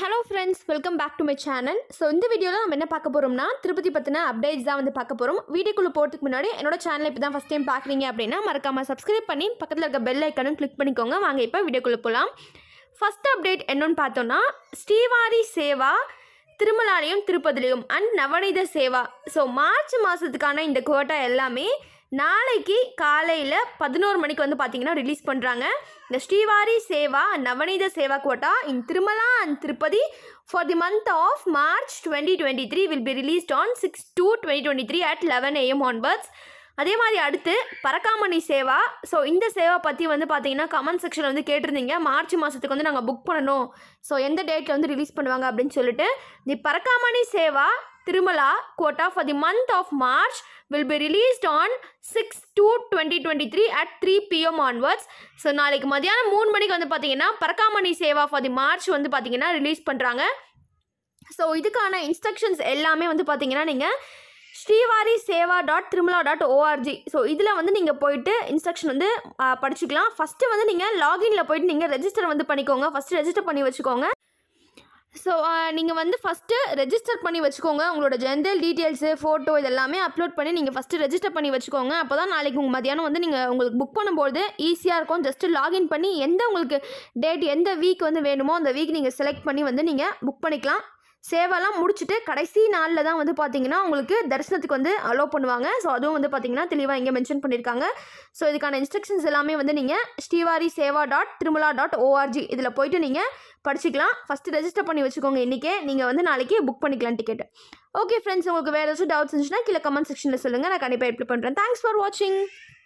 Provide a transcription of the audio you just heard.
hello friends welcome back to my channel so இந்த வீடியோவில் நம்ம என்ன பார்க்க போகிறோம்னா திருப்பதி பற்றின அப்டேட்ஸ் தான் வந்து பார்க்க போகிறோம் வீடியோக்குள்ளே போகிறதுக்கு முன்னாடி என்னோட சேனலை இப்போ தான் ஃபஸ்ட் டைம் பார்க்குறீங்க அப்படின்னா மறக்காமல் சப்ஸ்கிரைப் பண்ணி பக்கத்தில் இருக்க பெல் ஐக்கனும் கிளிக் பண்ணிக்கோங்க வாங்க இப்போ வீடியோக்குள்ளே போகலாம் ஃபஸ்ட் அப்டேட் என்னன்னு பார்த்தோன்னா ஸ்ரீவாரி சேவா திருமலாலயம் திருப்பதிலையும் and Navaneetha seva so March மாதத்துக்கான இந்த கோட்டா எல்லாமே நாளைக்கு காலையில் பதினோரு மணிக்கு வந்து பார்த்தீங்கன்னா ரிலீஸ் பண்ணுறாங்க இந்த Srivari seva Navaneetha seva quota in Tirumala and Tirupati for the month of March twenty twenty three will be released on six two twenty twenty three at eleven AM onwards அதே மாதிரி அடுத்து பரக்காமணி சேவா ஸோ இந்த சேவா பற்றி வந்து பார்த்தீங்கன்னா கமெண்ட் செக்ஷனில் வந்து கேட்டிருந்தீங்க மார்ச் மாதத்துக்கு வந்து நாங்கள் புக் பண்ணணும் ஸோ எந்த டேட்டில் வந்து ரிலீஸ் பண்ணுவாங்க அப்படின்னு சொல்லிட்டு the Parakamani seva Tirumala quota for the month of March will be released on six two twenty twenty three at three PM onwards so நாளைக்கு மதியானம் மூணு மணிக்கு வந்து பார்த்தீங்கன்னா Parakamani seva for the March வந்து பார்த்தீங்கன்னா ரிலீஸ் பண்ணுறாங்க ஸோ இதுக்கான இன்ஸ்ட்ரக்ஷன்ஸ் எல்லாமே வந்து பார்த்தீங்கன்னா நீங்கள் Srivari seva dot Tirumala dot ORG so இதில் வந்து நீங்கள் போயிட்டு இன்ஸ்ட்ரக்ஷன் வந்து ஆ, படிச்சுக்கலாம் ஃபஸ்ட்டு வந்து நீங்கள் லாகின்ல போயிட்டு நீங்கள் ரெஜிஸ்டர் வந்து பண்ணிக்கோங்க ஃபஸ்ட்டு ரெஜிஸ்டர் பண்ணி வச்சுக்கோங்க ஸோ நீங்கள் வந்து ஃபஸ்ட்டு ரெஜிஸ்டர் பண்ணி வச்சுக்கோங்க உங்களோட ஜென்ரல் டீட்டெயில்ஸு ஃபோட்டோ இதெல்லாமே அப்லோட் பண்ணி நீங்கள் ஃபஸ்ட்டு ரெஜிஸ்டர் பண்ணி வச்சுக்கோங்க அப்போ தான் நாளைக்கு உங்கள் மதியானம் வந்து நீங்கள் உங்களுக்கு புக் பண்ணும்போது ஈஸியாக இருக்கும் ஜஸ்ட்டு லாகின் பண்ணி எந்த உங்களுக்கு டேட் எந்த வீக் வந்து வேணுமோ அந்த வீக் நீங்கள் செலக்ட் பண்ணி வந்து நீங்கள் புக் பண்ணிக்கலாம் சேவைலாம் முடிச்சுட்டு கடைசி நாளில் தான் வந்து பார்த்தீங்கன்னா உங்களுக்கு தரிசனத்துக்கு வந்து அலோவ் பண்ணுவாங்க ஸோ அதுவும் வந்து பார்த்தீங்கன்னா தெளிவாக இங்கே மென்ஷன் பண்ணியிருக்காங்க ஸோ இதுக்கான இன்ஸ்ட்ரக்ஷன்ஸ் எல்லாமே வந்து நீங்கள் Srivari seva dot Tirumala dot ORG இதில் போயிட்டு நீங்கள் படிச்சுக்கலாம் ஃபஸ்ட்டு ரெஜிஸ்டர் பண்ணி வச்சுக்கோங்க இன்றைக்கே நீங்கள் வந்து நாளைக்கு புக் பண்ணிக்கலாம் டிக்கெட் ஓகே ஃப்ரெண்ட்ஸ் உங்களுக்கு வேறு ஏதாச்சும் டவுட்ஸ் இருந்துச்சுன்னா கீழே கமெண்ட் செக்ஷனில் சொல்லுங்கள் நான் கண்டிப்பாக ரிப்ளை பண்ணுறேன் தேங்க்ஸ் ஃபார் வாட்சிங்